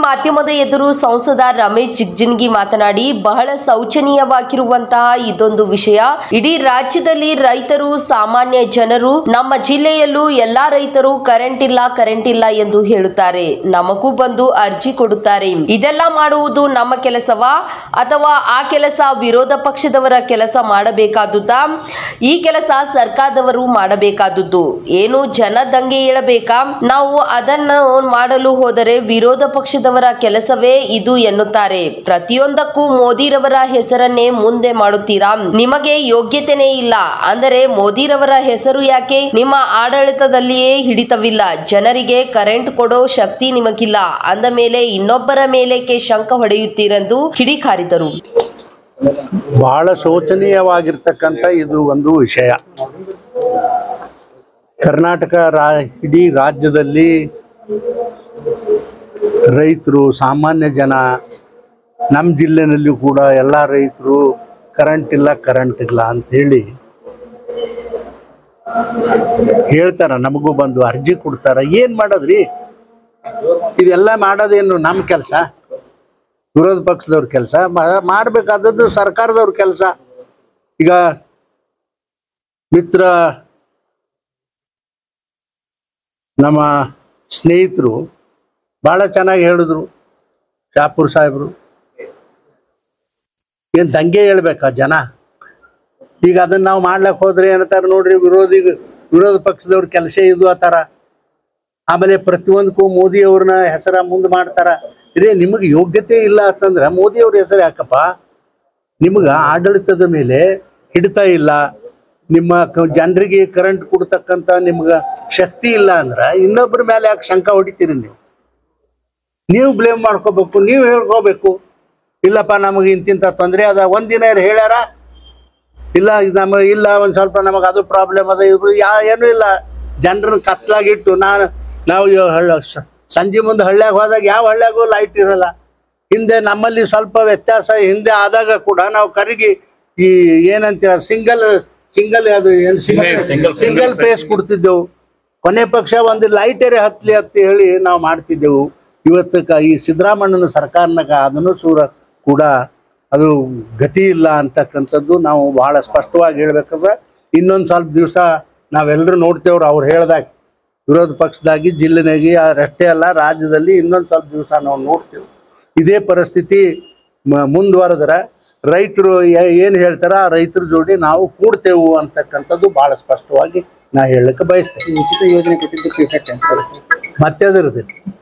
ಮಾಧ್ಯಮದ ಎದುರು ಸಂಸದ ರಮೇಶ್ ಜಿಗ್ಜಿನ್ಗಿ ಮಾತನಾಡಿ ಬಹಳ ಶೋಚನೀಯವಾಗಿರುವಂತಹ ಇದೊಂದು ವಿಷಯ ಇಡೀ ರಾಜ್ಯದಲ್ಲಿ ರೈತರು ಸಾಮಾನ್ಯ ಜನರು ನಮ್ಮ ಜಿಲ್ಲೆಯಲ್ಲೂ ಎಲ್ಲಾ ರೈತರು ಕರೆಂಟ್ ಇಲ್ಲ ಕರೆಂಟ್ ಇಲ್ಲ ಎಂದು ಹೇಳುತ್ತಾರೆ ನಮಗೂ ಬಂದು ಅರ್ಜಿ ಕೊಡುತ್ತಾರೆ ಇದೆಲ್ಲ ಮಾಡುವುದು ನಮ್ಮ ಕೆಲಸವಾ ಅಥವಾ ಆ ಕೆಲಸ ವಿರೋಧ ಪಕ್ಷದವರ ಕೆಲಸ ಮಾಡಬೇಕಾದುದಾ ಈ ಕೆಲಸ ಸರ್ಕಾರದವರು ಮಾಡಬೇಕಾದುದು ಏನು ಜನ ದಂಗೆ ಏಳಬೇಕಾ ನಾವು ಅದನ್ನು ಮಾಡಲು ಹೋದರೆ ವಿರೋಧ ಪಕ್ಷದವರ ಕೆಲಸವೇ ಇದು ಎನ್ನುತ್ತಾರೆ ಪ್ರತಿಯೊಂದಕ್ಕೂ ಮೋದಿರವರ ಹೆಸರನ್ನೇ ಮುಂದೆ ಮಾಡುತ್ತೀರಾ ನಿಮಗೆ ಯೋಗ್ಯತೆನೇ ಇಲ್ಲ ಅಂದರೆ ಮೋದಿರವರ ಹೆಸರು ಯಾಕೆ ನಿಮ್ಮ ಆಡಳಿತದಲ್ಲಿಯೇ ಹಿಡಿತವಿಲ್ಲ ಜನರಿಗೆ ಕರೆಂಟ್ ಕೊಡೋ ಶಕ್ತಿ ನಿಮಗಿಲ್ಲ ಅಂದ ಮೇಲೆ ಇನ್ನೊಬ್ಬರ ಮೇಲೇಕೆ ಶಂಕ ಹೊಡೆಯುತ್ತೀರೆಂದು ಕಿಡಿಕಾರಿದರು ಬಹಳ ಶೋಚನೀಯವಾಗಿರ್ತಕ್ಕಂಥ ಇದು ಒಂದು ವಿಷಯ ಕರ್ನಾಟಕ ರಾ ಇಡೀ ರಾಜ್ಯದಲ್ಲಿ ರೈತರು ಸಾಮಾನ್ಯ ಜನ ನಮ್ಮ ಜಿಲ್ಲೆನಲ್ಲೂ ಕೂಡ ಎಲ್ಲ ರೈತರು ಕರೆಂಟ್ ಇಲ್ಲ ಕರೆಂಟ್ ಇಲ್ಲ ಅಂತೇಳಿ ಹೇಳ್ತಾರ ನಮಗೂ ಬಂದು ಅರ್ಜಿ ಕೊಡ್ತಾರ ಏನು ಮಾಡೋದ್ರಿ ಇದೆಲ್ಲ ಮಾಡೋದೇನು ನಮ್ಮ ಕೆಲಸ ವಿರೋಧ ಪಕ್ಷದವ್ರ ಕೆಲಸ ಮಾಡಬೇಕಾದದ್ದು ಸರ್ಕಾರದವ್ರ ಕೆಲಸ ಈಗ ಮಿತ್ರ ನಮ್ಮ ಸ್ನೇಹಿತರು ಭಾಳ ಚೆನ್ನಾಗಿ ಹೇಳಿದ್ರು ಶಾಪುರ್ ಸಾಹೇಬರು ಏನು ದಂಗೆ ಹೇಳ್ಬೇಕಾ ಜನ ಈಗ ಅದನ್ನ ನಾವು ಮಾಡ್ಲಕ್ಕೆ ಹೋದ್ರೆ ಏನಂತಾರೆ ನೋಡ್ರಿ ವಿರೋಧಿ ವಿರೋಧ ಪಕ್ಷದವ್ರ ಕೆಲಸ ಇದು ಆತರ ಆಮೇಲೆ ಪ್ರತಿಯೊಂದಕ್ಕೂ ಮೋದಿ ಅವ್ರನ್ನ ಹೆಸರ ಮುಂದೆ ಮಾಡ್ತಾರ ಇರೇ ನಿಮಗೆ ಯೋಗ್ಯತೆ ಇಲ್ಲ ಅಂತಂದ್ರೆ ಮೋದಿ ಅವ್ರ ಹೆಸರು ಯಾಕಪ್ಪ ನಿಮ್ಗೆ ಆಡಳಿತದ ಮೇಲೆ ಹಿಡಿತ ಇಲ್ಲ ನಿಮ್ಮ ಜನರಿಗೆ ಕರೆಂಟ್ ಕೊಡ್ತಕ್ಕಂಥ ನಿಮ್ಗೆ ಶಕ್ತಿ ಇಲ್ಲ ಅಂದ್ರೆ ಇನ್ನೊಬ್ಬರ ಮೇಲೆ ಯಾಕೆ ಶಂಕ ಹೊಡಿತೀರಿ ನೀವು ನೀವು ಬ್ಲೇಮ್ ಮಾಡ್ಕೋಬೇಕು ನೀವು ಹೇಳ್ಕೋಬೇಕು ಇಲ್ಲಪ್ಪ ನಮಗೆ ಇಂತಿಂಥ ತೊಂದರೆ ಅದ ಒಂದಿನ ಏನ್ ಹೇಳ್ಯಾರ ಇಲ್ಲ ಇದು ನಮಗೆ ಇಲ್ಲ ಒಂದು ಸ್ವಲ್ಪ ನಮಗೆ ಅದು ಪ್ರಾಬ್ಲಮ್ ಅದ ಇಬ್ರು ಯಾ ಏನೂ ಇಲ್ಲ ಜನರನ್ನ ಕತ್ಲಾಗಿಟ್ಟು ನಾನು ನಾವು ಇವ್ ಹಳ್ಳ ಸ- ಸಂಜೆ ಮುಂದೆ ಹಳ್ಳ್ಯಾಗ ಹೋದಾಗ ಯಾವ ಹಳ್ಳ್ಯಾಗೂ ಲೈಟ್ ಇರಲ್ಲ ಹಿಂದೆ ನಮ್ಮಲ್ಲಿ ಸ್ವಲ್ಪ ವ್ಯತ್ಯಾಸ ಹಿಂದೆ ಆದಾಗ ಕೂಡ ನಾವು ಕರಿಗಿ ಈ ಏನಂತೀರ ಸಿಂಗಲ್ ಸಿಂಗಲ್ ಅದು ಏನು ಸಿಂಗಲ್ ಫೇಸ್ ಕೊಡ್ತಿದ್ದೆವು ಕೊನೆ ಪಕ್ಷ ಒಂದು ಲೈಟರೇ ಹತ್ಲಿ ಅಂತ ಹೇಳಿ ನಾವು ಮಾಡ್ತಿದ್ದೆವು ಇವತ್ತಕ್ಕ ಈ ಸಿದ್ದರಾಮಣ್ಣನ ಸರ್ಕಾರನಾಗ ಅದನ್ನು ಸೂರ ಕೂಡ ಅದು ಗತಿ ಇಲ್ಲ ಅಂತಕ್ಕಂಥದ್ದು ನಾವು ಬಹಳ ಸ್ಪಷ್ಟವಾಗಿ ಹೇಳ್ಬೇಕಾದ್ರೆ ಇನ್ನೊಂದು ಸ್ವಲ್ಪ ದಿವಸ ನಾವೆಲ್ಲರೂ ನೋಡ್ತೇವ್ರು ಅವ್ರು ಹೇಳ್ದಾಗ ವಿರೋಧ ಪಕ್ಷದಾಗಿ ಜಿಲ್ಲೆನಾಗಿ ಅಷ್ಟೇ ಅಲ್ಲ ರಾಜ್ಯದಲ್ಲಿ ಇನ್ನೊಂದು ಸ್ವಲ್ಪ ದಿವಸ ನಾವು ನೋಡ್ತೇವೆ ಇದೇ ಪರಿಸ್ಥಿತಿ ಮ- ಮುಂದುವರೆದ್ರೆ ರೈತರು ಏನು ಹೇಳ್ತಾರ ಆ ರೈತರ ಜೋಡಿ ನಾವು ಕೂಡ್ತೇವು ಅಂತಕ್ಕಂಥದ್ದು ಬಹಳ ಸ್ಪಷ್ಟವಾಗಿ ನಾ ಹೇಳಕ್ಕೆ ಬಯಸ್ತೇನೆ ಈ ಉಚಿತ ಯೋಜನೆ ಕೊಟ್ಟಿದ್ದಕ್ಕೆ ಇಫೆಕ್ಟ್ ಮತ್ತೆ ಅದಿರುತ್ತೆ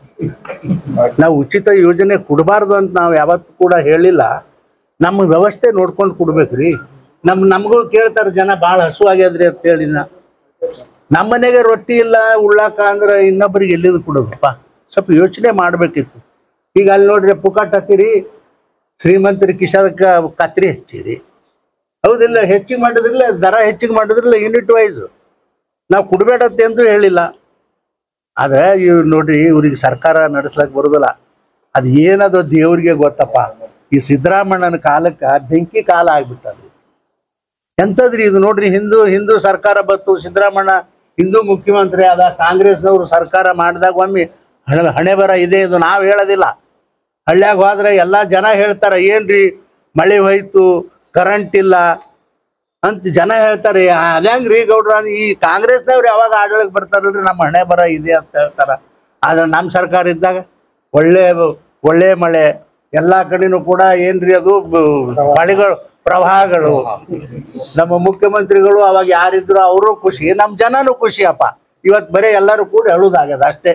ನಾವು ಉಚಿತ ಯೋಜನೆ ಕೊಡಬಾರ್ದು ಅಂತ ನಾವು ಯಾವತ್ತೂ ಕೂಡ ಹೇಳಿಲ್ಲ ನಮ್ಮ ವ್ಯವಸ್ಥೆ ನೋಡ್ಕೊಂಡು ಕೊಡ್ಬೇಕ್ರಿ ನಮ್ ನಮಗೂ ಕೇಳ್ತಾರೆ ಜನ ಭಾಳ ಹಸು ಆಗ್ಯದ್ರಿ ಅಂತ ಹೇಳಿ ನಾ ನಮ್ಮ ಮನೆಗೆ ರೊಟ್ಟಿ ಇಲ್ಲ ಉಳ್ಳಾಕ ಅಂದ್ರೆ ಇನ್ನೊಬ್ಬರಿಗೆ ಎಲ್ಲಿದು ಕೊಡೋದಪ್ಪ ಸ್ವಲ್ಪ ಯೋಚನೆ ಮಾಡ್ಬೇಕಿತ್ತು ಈಗ ಅಲ್ಲಿ ನೋಡ್ರಿ ಪುಕಾಟ್ ಹತ್ತೀರಿ ಶ್ರೀಮಂತರ ಕಿಶಾದಕ್ಕ ಕತ್ರಿ ಹಚ್ಚಿರಿ ಹೌದಿಲ್ಲ ಹೆಚ್ಚಿಗೆ ಮಾಡಿದ್ರಲ್ಲ ದರ ಹೆಚ್ಚಿಗೆ ಮಾಡಿದ್ರಲ್ಲ ಯೂನಿಟ್ ವೈಸ್ ನಾವು ಕೊಡ್ಬೇಡತ್ತೆ ಎಂದು ಹೇಳಿಲ್ಲ ಆದ್ರೆ ಇವ್ ನೋಡ್ರಿ ಇವ್ರಿಗೆ ಸರ್ಕಾರ ನಡೆಸ್ಲಕ್ ಬರುದಿಲ್ಲ ಅದು ಏನದು ದೇವ್ರಿಗೆ ಗೊತ್ತಪ್ಪ ಈ ಸಿದ್ದರಾಮಣ್ಣನ ಕಾಲಕ್ಕ ಬೆಂಕಿ ಕಾಲ ಆಗ್ಬಿಟ್ಟದು ಎಂತದ್ರಿ ಇದು ನೋಡ್ರಿ ಹಿಂದೂ ಹಿಂದೂ ಸರ್ಕಾರ ಬತ್ತು ಸಿದ್ದರಾಮಣ್ಣ ಹಿಂದೂ ಮುಖ್ಯಮಂತ್ರಿ ಆದ ಕಾಂಗ್ರೆಸ್ನವರು ಸರ್ಕಾರ ಮಾಡಿದಾಗ ಒಮ್ಮೆ ಹಣೆ ಹಣೆ ಬರ ಇದೆ ಇದು ನಾವು ಹೇಳೋದಿಲ್ಲ ಹಳ್ಳ್ಯಾಗ ಹೋದ್ರೆ ಎಲ್ಲಾ ಜನ ಹೇಳ್ತಾರ ಏನ್ರಿ ಮಳೆ ಹೋಯ್ತು ಕರೆಂಟ್ ಇಲ್ಲ ಅಂತ ಜನ ಹೇಳ್ತಾರೆ ಅದ್ಯಾಂಗ್ರಿ ಗೌಡ್ರ ಈ ಕಾಂಗ್ರೆಸ್ನವ್ರು ಯಾವಾಗ ಆಡಳಿತ ಬರ್ತಾರಲ್ರಿ ನಮ್ಮ ಹಣೆ ಬರ ಇದೆ ಅಂತ ಹೇಳ್ತಾರ ಆದ್ರೆ ನಮ್ಮ ಸರ್ಕಾರ ಇದ್ದಾಗ ಒಳ್ಳೆ ಒಳ್ಳೆ ಮಳೆ ಎಲ್ಲಾ ಕಡೆನೂ ಕೂಡ ಏನ್ರಿ ಅದು ಬ- ಮಳೆಗಳು ಪ್ರವಾಹಗಳು ನಮ್ಮ ಮುಖ್ಯಮಂತ್ರಿಗಳು ಅವಾಗ ಯಾರಿದ್ರು ಅವರು ಖುಷಿ ನಮ್ಮ ಜನನೂ ಖುಷಿ ಅಪ್ಪ ಇವತ್ತು ಬರೀ ಎಲ್ಲರೂ ಕೂಡ ಹೇಳುದಾಗದ ಅಷ್ಟೇ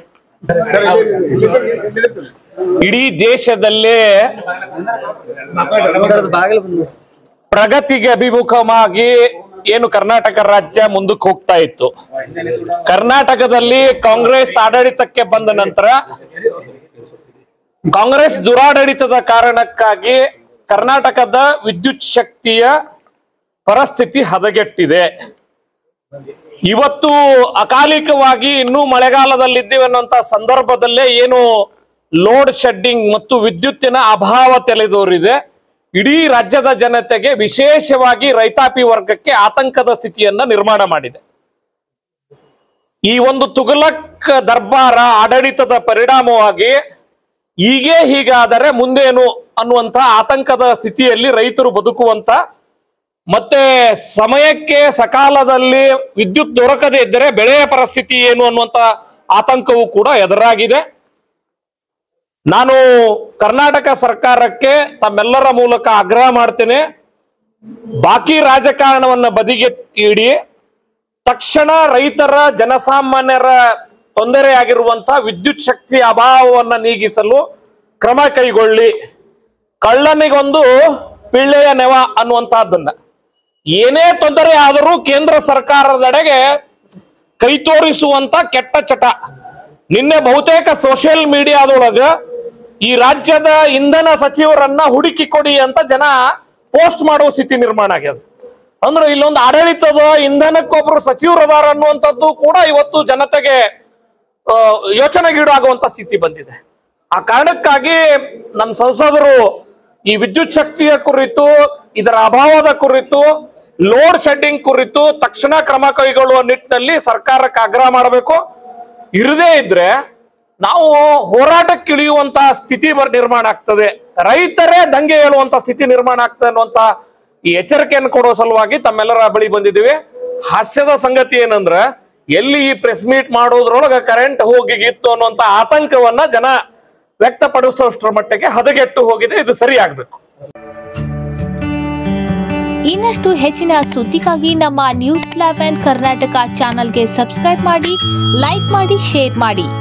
ಇಡೀ ದೇಶದಲ್ಲೇ ಬಾಗಿಲು ಬಂದ್ಬಿಡು ಪ್ರಗತಿಗೆ ಅಭಿಮುಖವಾಗಿ ಏನು ಕರ್ನಾಟಕ ರಾಜ್ಯ ಮುಂದಕ್ಕೆ ಹೋಗ್ತಾ ಇತ್ತು ಕರ್ನಾಟಕದಲ್ಲಿ ಕಾಂಗ್ರೆಸ್ ಆಡಳಿತಕ್ಕೆ ಬಂದ ನಂತರ ಕಾಂಗ್ರೆಸ್ ದುರಾಡಳಿತದ ಕಾರಣಕ್ಕಾಗಿ ಕರ್ನಾಟಕದ ವಿದ್ಯುತ್ ಶಕ್ತಿಯ ಪರಿಸ್ಥಿತಿ ಹದಗೆಟ್ಟಿದೆ ಇವತ್ತು ಅಕಾಲಿಕವಾಗಿ ಇನ್ನೂ ಮಳೆಗಾಲದಲ್ಲಿದ್ದೇವೆ ಅನ್ನುವಂತ ಸಂದರ್ಭದಲ್ಲೇ ಏನು ಲೋಡ್ ಶೆಡ್ಡಿಂಗ್ ಮತ್ತು ವಿದ್ಯುತ್ತಿನ ಅಭಾವ ತಲೆದೋರಿದೆ ಇಡೀ ರಾಜ್ಯದ ಜನತೆಗೆ ವಿಶೇಷವಾಗಿ ರೈತಾಪಿ ವರ್ಗಕ್ಕೆ ಆತಂಕದ ಸ್ಥಿತಿಯನ್ನ ನಿರ್ಮಾಣ ಮಾಡಿದೆ ಈ ಒಂದು ತುಗಲಕ್ ದರ್ಬಾರ ಆಡಳಿತದ ಪರಿಣಾಮವಾಗಿ ಹೀಗೆ ಹೀಗಾದರೆ ಮುಂದೇನು ಅನ್ನುವಂತ ಆತಂಕದ ಸ್ಥಿತಿಯಲ್ಲಿ ರೈತರು ಬದುಕುವಂತ ಮತ್ತೆ ಸಮಯಕ್ಕೆ ಸಕಾಲದಲ್ಲಿ ವಿದ್ಯುತ್ ದೊರಕದೇ ಇದ್ದರೆ ಬೆಳೆಯ ಪರಿಸ್ಥಿತಿ ಏನು ಅನ್ನುವಂತ ಆತಂಕವೂ ಕೂಡ ಎದುರಾಗಿದೆ ನಾನು ಕರ್ನಾಟಕ ಸರ್ಕಾರಕ್ಕೆ ತಮ್ಮೆಲ್ಲರ ಮೂಲಕ ಆಗ್ರಹ ಮಾಡ್ತೇನೆ ಬಾಕಿ ರಾಜಕಾರಣವನ್ನ ಬದಿಗೆ ಇಡಿ ತಕ್ಷಣ ರೈತರ ಜನಸಾಮಾನ್ಯರ ತೊಂದರೆಯಾಗಿರುವಂತಹ ವಿದ್ಯುತ್ ಶಕ್ತಿ ಅಭಾವವನ್ನ ನೀಗಿಸಲು ಕ್ರಮ ಕೈಗೊಳ್ಳಿ ಕಳ್ಳನಿಗೊಂದು ಪಿಳ್ಳೆಯ ನೆವ ಅನ್ನುವಂತಹದ್ದನ್ನ ಏನೇ ತೊಂದರೆ ಆದರೂ ಕೇಂದ್ರ ಸರ್ಕಾರದೆಡೆಗೆ ಕೈ ತೋರಿಸುವಂತ ಕೆಟ್ಟ ಚಟ ನಿನ್ನೆ ಬಹುತೇಕ ಸೋಷಿಯಲ್ ಮೀಡಿಯಾದೊಳಗ ಈ ರಾಜ್ಯದ ಇಂಧನ ಸಚಿವರನ್ನ ಹುಡುಕಿ ಕೊಡಿ ಅಂತ ಜನ ಪೋಸ್ಟ್ ಮಾಡುವ ಸ್ಥಿತಿ ನಿರ್ಮಾಣ ಆಗ್ಯದ ಅಂದ್ರೆ ಇಲ್ಲೊಂದು ಆಡಳಿತದ ಇಂಧನಕ್ಕೊಬ್ರು ಸಚಿವರು ಅದಾರ ಅನ್ನುವಂಥದ್ದು ಕೂಡ ಇವತ್ತು ಜನತೆಗೆ ಆ, ಯೋಚನೆಗೀಡಾಗುವಂತ ಸ್ಥಿತಿ ಬಂದಿದೆ ಆ ಕಾರಣಕ್ಕಾಗಿ ನಮ್ಮ ಸಂಸದರು ಈ ವಿದ್ಯುತ್ ಶಕ್ತಿಯ ಕುರಿತು ಇದರ ಅಭಾವದ ಕುರಿತು ಲೋಡ್ ಶೆಡ್ಡಿಂಗ್ ಕುರಿತು ತಕ್ಷಣ ಕ್ರಮ ಕೈಗೊಳ್ಳುವ ನಿಟ್ಟಿನಲ್ಲಿ ಸರ್ಕಾರಕ್ಕೆ ಆಗ್ರಹ ಮಾಡಬೇಕು ಇರದೇ ಇದ್ರೆ ನಾವು ಹೋರಾಟಕ್ಕೆ ಇಳಿಯುವಂತ ಸ್ಥಿತಿ ಬರ್- ನಿರ್ಮಾಣ ಆಗ್ತದೆ ರೈತರೇ ದಂಗೆ ಹೇಳುವಂತ ಸ್ಥಿತಿ ನಿರ್ಮಾಣ ಆಗ್ತದೆ ಅನ್ನುವಂತ ಈ ಎಚ್ಚರಿಕೆಯನ್ನು ಕೊಡೋ ಸಲುವಾಗಿ ತಮ್ಮೆಲ್ಲರ ಬಳಿ ಬಂದಿದ್ದೀವಿ ಹಾಸ್ಯದ ಸಂಗತಿ ಏನಂದ್ರೆ ಎಲ್ಲಿ ಈ ಪ್ರೆಸ್ ಮೀಟ್ ಮಾಡೋದ್ರೊಳಗ ಕರೆಂಟ್ ಹೋಗಿಗಿತ್ತು ಅನ್ನುವಂತ ಆತಂಕವನ್ನ ಜನ ವ್ಯಕ್ತಪಡಿಸುವಷ್ಟರ ಮಟ್ಟಿಗೆ ಹದಗೆಟ್ಟು ಹೋಗಿದೆ ಇದು ಸರಿ ಆಗ್ಬೇಕು ಇನ್ನಷ್ಟು ಹೆಚ್ಚಿನ ಸುದ್ದಿಗಾಗಿ ನಮ್ಮ ನ್ಯೂಸ್ ಲೆವೆನ್ ಕರ್ನಾಟಕ ಚಾನಲ್ಗೆ ಸಬ್ಸ್ಕ್ರೈಬ್ ಮಾಡಿ ಲೈಕ್ ಮಾಡಿ ಶೇರ್ ಮಾಡಿ